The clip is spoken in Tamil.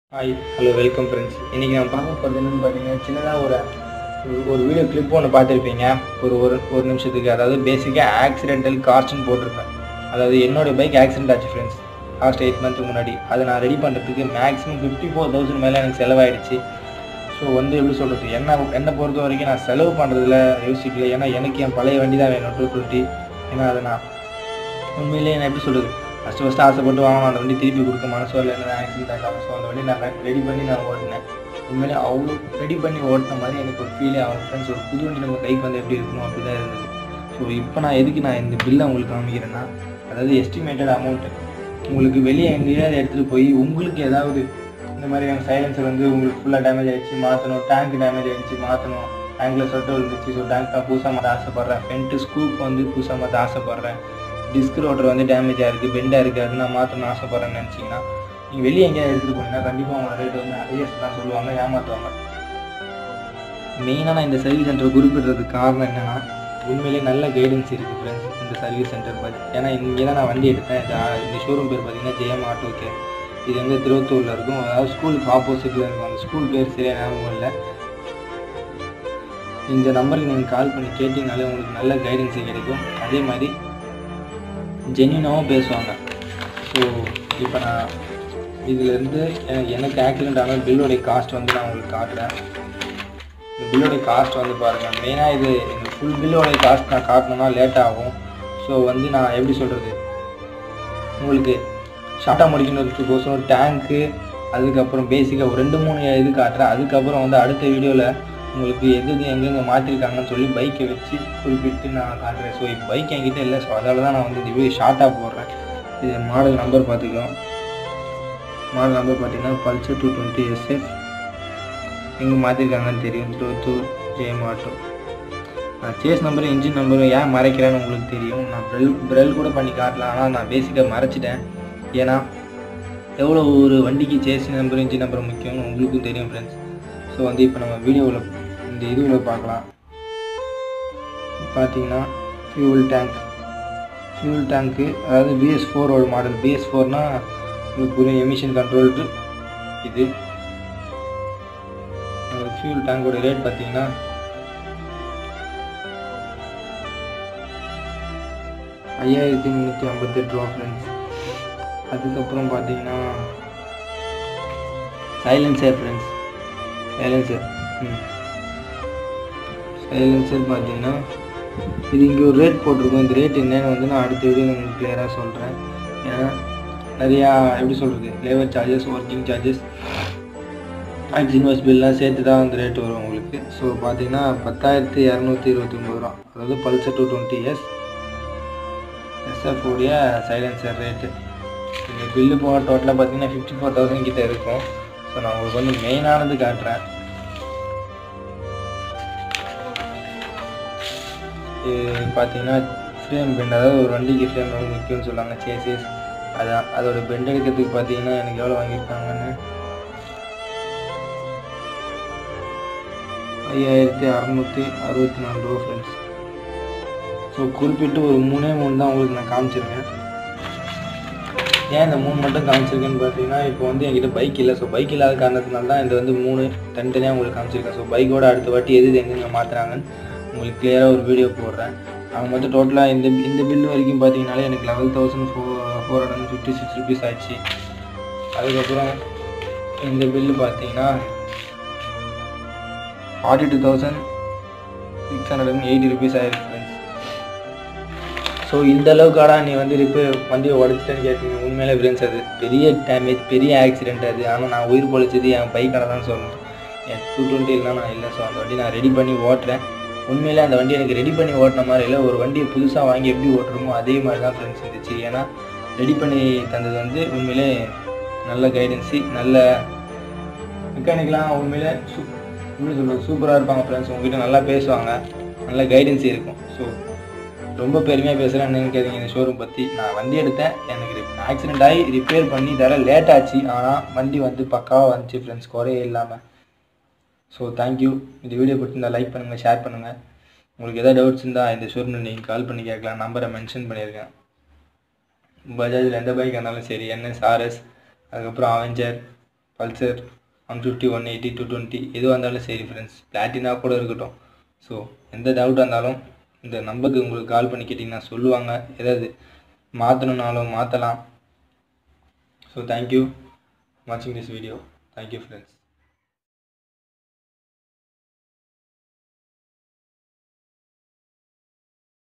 ஹாய் ஹலோ வெல்கம் ஃப்ரெண்ட்ஸ் இன்றைக்கி நான் பார்க்க போகிறது என்னென்னு பார்த்தீங்கன்னா சின்னதாக ஒரு ஒரு- ஒரு வீடியோ கிளிப் ஒன்று பார்த்துருப்பீங்க ஒரு ஒரு ஒரு நிமிஷத்துக்கு அதாவது பேசிக்காக ஆக்சிடென்டல் காஸ்ட்னு போட்டிருப்பேன் அதாவது என்னோட பைக் ஆக்சிடென்ட் ஆச்சு ஃப்ரெண்ட்ஸ் லாஸ்ட் எயிட் மந்த்துக்கு முன்னாடி அதை நான் ரெடி பண்ணுறதுக்கு மேக்ஸிமம் ஃபிஃப்டி ஃபோர் தௌசண்ட் மேலே எனக்கு செலவாயிடுச்சு ஸோ வந்து எப்படி சொல்கிறது என்ன என்னை பொறுத்த வரைக்கும் நான் செலவு பண்ணுறதுல யோசிக்கல ஏன்னா எனக்கு என் பழைய வண்டி தான் வேணும் டூ டுவெண்ட்டி ஏன்னா அதை நான் உண்மையிலேயே நான் எப்படி சொல்கிறது ஃபஸ்ட்டு ஃபஸ்ட்டு ஆசைப்பட்டு வாங்கணும் அந்த வண்டி திருப்பி கொடுக்க மனசு வரல என்ன ஆக்சிடென்ட் ஆகாமல் ஸோ அந்த வண்டி நான் ரெடி பண்ணி நான் ஓட்டினேன் உண்மையிலே அவ்வளோ ரெடி பண்ணி ஓட்டின மாதிரி எனக்கு ஒரு ஃபீலே ஆகும் ஃப்ரெண்ட்ஸ் ஒரு புது வண்டி நம்ம கைக்கு வந்து எப்படி இருக்கணும் அப்படி தான் இருந்தது ஸோ இப்போ நான் எதுக்கு நான் இந்த பில்லை உங்களுக்கு காமிக்கிறேன்னா அதாவது எஸ்டிமேட்டட் அமௌண்ட்டு உங்களுக்கு வெளியே எங்கேயாவது எடுத்துகிட்டு போய் உங்களுக்கு ஏதாவது இந்த மாதிரி எங்கள் சைலன்சர் வந்து உங்களுக்கு ஃபுல்லாக டேமேஜ் ஆயிடுச்சு மாற்றணும் டேங்க் டேமேஜ் ஆயிடுச்சு மாற்றணும் டேங்கில் சொட்டு விழுந்துச்சு ஸோ டேங்க் நான் புதுசாக மாற்ற ஆசைப்பட்றேன் ஃப்ரண்ட்டு ஸ்கூப் வந்து புதுசாக மாற்ற ஆசைப்பட்றேன் டிஸ்க் ரோட்டர் வந்து டேமேஜாக இருக்குது பெண்டாக இருக்குது அது நான் மாற்றணும்னு ஆசைப்பட்றேன்னு நினச்சிங்கன்னா நீங்கள் வெளியே எங்கேயாவது எடுத்துகிட்டு போனீங்கன்னா கண்டிப்பாக உங்களோட ரேட் வந்து அரியர்ஸ் தான் சொல்லுவாங்க ஏமாற்றுவாங்க மெயினாக நான் இந்த சர்வீஸ் சென்டரை குறிப்பிடுறதுக்கு காரணம் என்னென்னா உண்மையிலேயே நல்ல கைடன்ஸ் இருக்குது ஃப்ரெண்ட்ஸ் இந்த சர்வீஸ் சென்டர் பார்த்து ஏன்னா இங்கே தான் நான் வண்டி எடுத்தேன் இது, ஆ, இந்த ஷோரூம் பேர் பார்த்தீங்கன்னா ஜெயம் ஆட்டோ கேர் இது வந்து திருவத்தூரில் இருக்கும் அதாவது ஸ்கூலுக்கு ஆப்போசிட்டில் இருக்கும் அந்த ஸ்கூல் பேர் சரியா ஞாபகம் இல்லை இந்த நம்பருக்கு நீங்கள் கால் பண்ணி கேட்டிங்கனாலே உங்களுக்கு நல்ல கைடன்ஸ் கிடைக்கும் அதே மாதிரி ஜென்யூனாகவும் பேசுவாங்க ஸோ இப்போ நான் இதுலேருந்து எனக்கு எனக்கு ஆக்சிடென்ட் ஆன பில்லோடைய காஸ்ட் வந்து நான் உங்களுக்கு காட்டுறேன் இந்த பில்லோடைய காஸ்ட் வந்து பாருங்கள் மெயினாக இது இந்த ஃபுல் பில்லோடைய காஸ்ட் நான் காட்டணும்னா லேட் ஆகும் ஸோ வந்து நான் எப்படி சொல்கிறது உங்களுக்கு ஷார்ட்டாக முடிக்கணுன்றதுக்கோசரம் டேங்க்கு அதுக்கப்புறம் பேசிக்காக ஒரு ரெண்டு மூணு இது காட்டுறேன் அதுக்கப்புறம் வந்து அடுத்த வீடியோவில் உங்களுக்கு எது எது எங்கெங்கே மாற்றிருக்காங்கன்னு சொல்லி பைக்கை வச்சு குறிப்பிட்டு நான் காட்டுறேன் ஸோ இப்போ பைக் என்கிட்ட இல்லை ஸோ அதனால தான் நான் வந்து இந்த வீடியோ ஷார்ட்டாக போடுறேன் இது மாடல் நம்பர் பார்த்துக்கலாம் மாடல் நம்பர் பார்த்தீங்கன்னா பல்சர் டூ டுவெண்ட்டி எஸ்எஃப் எங்கே மாற்றிருக்காங்கன்னு தெரியும் திருவத்தூர் ஜெயம் ஆட்டோ நான் சேஸ் நம்பரும் இன்ஜின் நம்பரும் ஏன் மறைக்கிறேன்னு உங்களுக்கு தெரியும் நான் ப்ரெல் ப்ரெல் கூட பண்ணி காட்டலாம் ஆனால் நான் பேசிக்காக மறைச்சிட்டேன் ஏன்னா எவ்வளோ ஒரு வண்டிக்கு சேஸ் நம்பரும் இன்ஜின் நம்பரும் முக்கியம்னு உங்களுக்கும் தெரியும் ஃப்ரெண்ட்ஸ் ஸோ வந்து இப்போ நம்ம வீடியோவில் இந்த இதுவில் பார்க்கலாம் பார்த்தீங்கன்னா ஃபியூல் டேங்க் ஃபியூல் டேங்க்கு அதாவது பிஎஸ் ஃபோரோட மாடல் பிஎஸ் ஃபோர்னா உங்களுக்கு புரியும் எமிஷன் கண்ட்ரோல்டு இது ஃபியூல் டேங்கோட ரேட் பார்த்தீங்கன்னா ஐயாயிரத்தி முந்நூற்றி ஐம்பத்தெட்டு ரூபா ஃப்ரெண்ட்ஸ் அதுக்கப்புறம் பார்த்தீங்கன்னா சைலன்சர் ஃப்ரெண்ட்ஸ் சைலன்சர் ம் சைலன்சர் பார்த்தீங்கன்னா இது இங்கே ஒரு ரேட் போட்டிருக்கோம் இந்த ரேட் என்னன்னு வந்து நான் அடுத்த வீடியோ உங்களுக்கு கிளியராக சொல்கிறேன் ஏன்னா நிறையா எப்படி சொல்கிறது labour charges working charges tax invest பில்லாம் சேர்த்து தான் அந்த ரேட் வரும் உங்களுக்கு ஸோ பார்த்தீங்கன்னா பத்தாயிரத்தி இரநூத்தி இருபத்தி ஒம்பது ரூபா அதாவது Pulsar two twenty years SF உடைய சைலன்சர் ரேட்டு இந்த பில்லு போக டோட்டலாக பார்த்தீங்கன்னா ஃபிஃப்டி ஃபோர் தௌசண்ட் கிட்ட இருக்கும் ஸோ நான் உங்களுக்கு வந்து மெயினானது காட்டுறேன் இது பார்த்தீங்கன்னா ஃப்ரேம் பெண்ட் அதாவது ஒரு வண்டிக்கு ஃப்ரேம் ரொம்ப முக்கியம்னு சொல்லுவாங்க சேசிஸ் அதான் அதோட பெண்ட் எடுக்கிறதுக்கு பார்த்தீங்கன்னா எனக்கு எவ்வளோ வாங்கியிருக்காங்கன்னு ஐயாயிரத்தி அறநூற்றி அறுபத்தி நாலு ரூபா ஃப்ரெண்ட்ஸ் ஸோ குறிப்பிட்டு ஒரு மூணே மூணு தான் உங்களுக்கு நான் காமிச்சிருக்கேன் ஏன் இந்த மூணு மட்டும் காமிச்சிருக்கேன்னு பார்த்தீங்கன்னா இப்போ வந்து என்கிட்ட பைக் இல்லை ஸோ பைக் இல்லாத காரணத்தினால தான் இந்த வந்து மூணு தனித்தனியாக உங்களுக்கு காமிச்சிருக்கேன் ஸோ பைக்கோட அடுத்த வாட்டி எது எது எங்கெங்கே மாற்றுறாங்கன்னு உங்களுக்கு கிளியராக ஒரு வீடியோ போடுறேன் அவங்க மொத்தம் டோட்டலாக இந்த இந்த பில் வரைக்கும் பார்த்தீங்கனாலே எனக்கு level thousand four four hundred fifty six rupees ஆச்சு அதுக்கப்புறம் இந்த பில்லு பார்த்தீங்கன்னா forty two thousand six hundred and eighty rupees ஆயிருக்கு ஃப்ரெண்ட்ஸ் ஸோ இந்த அளவுக்காடா நீ வந்து ரிப்பேர் வண்டியை உடச்சிட்டேன்னு கேட்பீங்க உண்மையிலே ஃப்ரெண்ட்ஸ் அது பெரிய டேமேஜ் பெரிய ஆக்சிடென்ட் அது ஆனால் நான் உயிர் பொழைச்சது என் பைக்கால தான் சொல்லணும் என் டூ டுவெண்ட்டி இல்லைனா நான் இல்லை ஸோ அந்த வண்டி நான் ரெடி பண்ணி ஓட்டுறேன் உண்மையிலே அந்த வண்டி எனக்கு ரெடி பண்ணி ஓட்டின மாதிரி இல்லை ஒரு வண்டியை புதுசாக வாங்கி எப்படி ஓட்டுறோமோ அதே மாதிரி தான் ஃப்ரெண்ட்ஸ் இருந்துச்சு ஏன்னா ரெடி பண்ணி தந்தது வந்து உண்மையிலே நல்ல கைடன்ஸு நல்ல மெக்கானிக்கெலாம் உண்மையிலே சூ எப்படி சொல்கிறது சூப்பராக இருப்பாங்க ஃப்ரெண்ட்ஸ் உங்ககிட்ட நல்லா பேசுவாங்க நல்ல கைடன்ஸ் இருக்கும் ஸோ ரொம்ப பெருமையாக பேசுகிறேன் நினைக்காதீங்க இந்த ஷோரூம் பற்றி நான் வண்டி எடுத்தேன் எனக்கு ஆக்சிடென்ட் ஆகி ரிப்பேர் பண்ணி தர லேட் ஆச்சு ஆனால் வண்டி வந்து பக்காவாக வந்துச்சு ஃப்ரெண்ட்ஸ் குறையே இல்லாமல் ஸோ தேங்க்யூ இந்த வீடியோ பிடிச்சிருந்தா லைக் பண்ணுங்கள் ஷேர் பண்ணுங்கள் உங்களுக்கு எதாவது டவுட்ஸ் இருந்தால் இந்த ஷோரூமில் நீங்கள் கால் பண்ணி கேட்கலாம் நம்பரை மென்ஷன் பண்ணியிருக்கேன் பஜாஜில் எந்த பைக் இருந்தாலும் சரி என்எஸ் ஆர்எஸ் அதுக்கப்புறம் Avenger Pulsar one fifty one eighty two twenty எதுவாக இருந்தாலும் சரி ஃப்ரெண்ட்ஸ் பிளாட்டினா கூட இருக்கட்டும் ஸோ எந்த டவுட்டாக இருந்தாலும் இந்த நம்பருக்கு உங்களுக்கு கால் பண்ணி கேட்டிங்கன்னா சொல்லுவாங்க ஏதாவது மாற்றணுன்னாலும் மாற்றலாம் ஸோ தேங்க்யூ வாட்சிங் திஸ் வீடியோ தேங்க்யூ ஃப்ரெண்ட்ஸ்